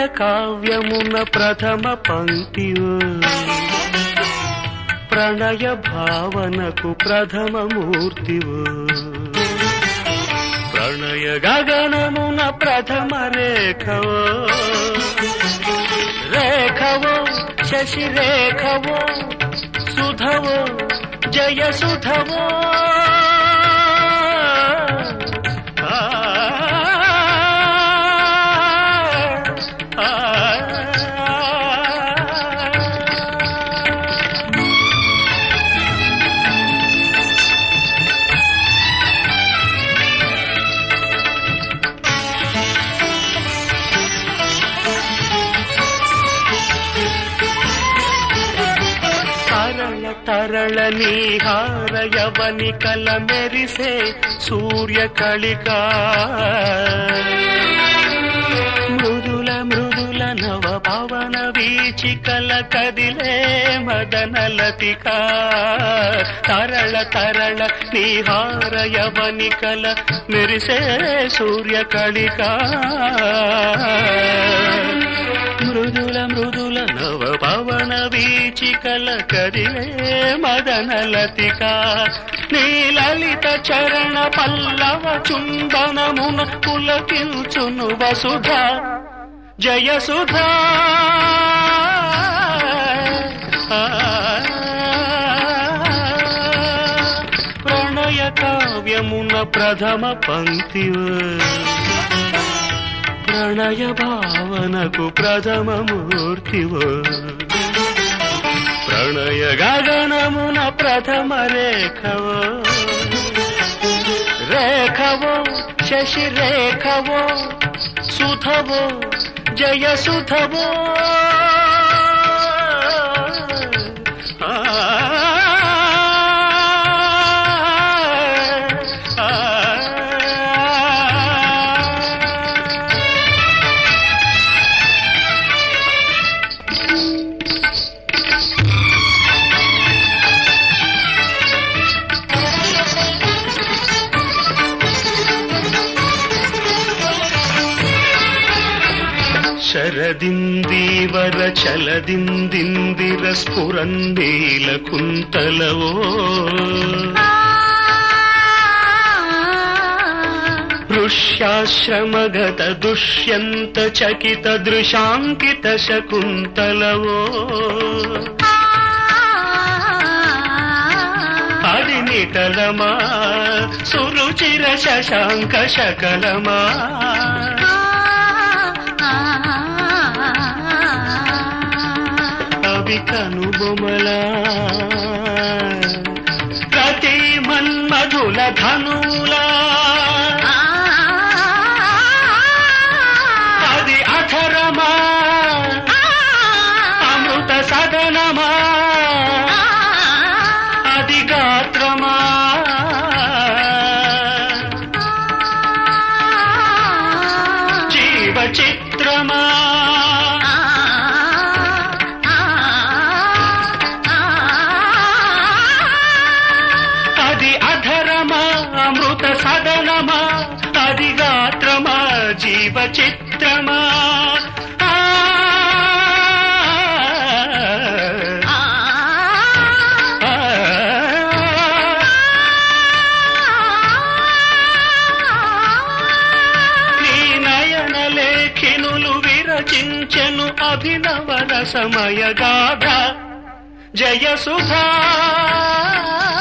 కావ్యమున ప్రథమ పంక్తివు ప్రణయ భావనకు ప్రథమ మూర్తివు ప్రణయ గగనమున ప్రథమ రేఖవో రేఖవో శశి రేఖవో సుధవో జయ సుధవో ఆ, ఆ, ఆ. తరళ తరళ నీహార యవని కల మెరిసే సూర్య కళిక మృదుల మృదుల నవ పవన వీచికల కదిలే మదన లతిక తరళ తరళ నీహార యవని కల మెరిసే సూర్య కళిక మృదుల మృదుల నవ పవన వీచికల కదిలే మదన లతిక నీలలిత చరణ పల్లవ చుంబనమున పులకించును వసుధ జయ సుధా ఆ, ప్రణయ కావ్యమున ప్రథమ పంక్తివు ప్రణయ భావనకు ప్రథమ మూర్తివో ప్రణయ గగనమున ప్రథమ రేఖవో రేఖవో శశి రేఖవో సుధవో జయ సుధవో ఆ, ఆ, ఆ. శరదిందీవర చలదిందిందిర స్ఫురందీల కుంతలవో ఋష్యాశ్రమగత దుష్యంత చకిత దృశాంకిత శకుంతలవో అది నిటలమా సురుచిర శశాంక శకలమా అవి కనుబొమలా ప్రతి మన్మధుల ధనులా అది అధరమా అమృత సదనమా అది గాత్రమా జీవ చిత్రమా అది అధరమా అమృత సదనమా అది గాత్రమా జీవ చిత్రమా ఆ, ఆ, నీ నయన లేఖినులు విరచించెను అభినవ రసమయ గాథ జయ సుధా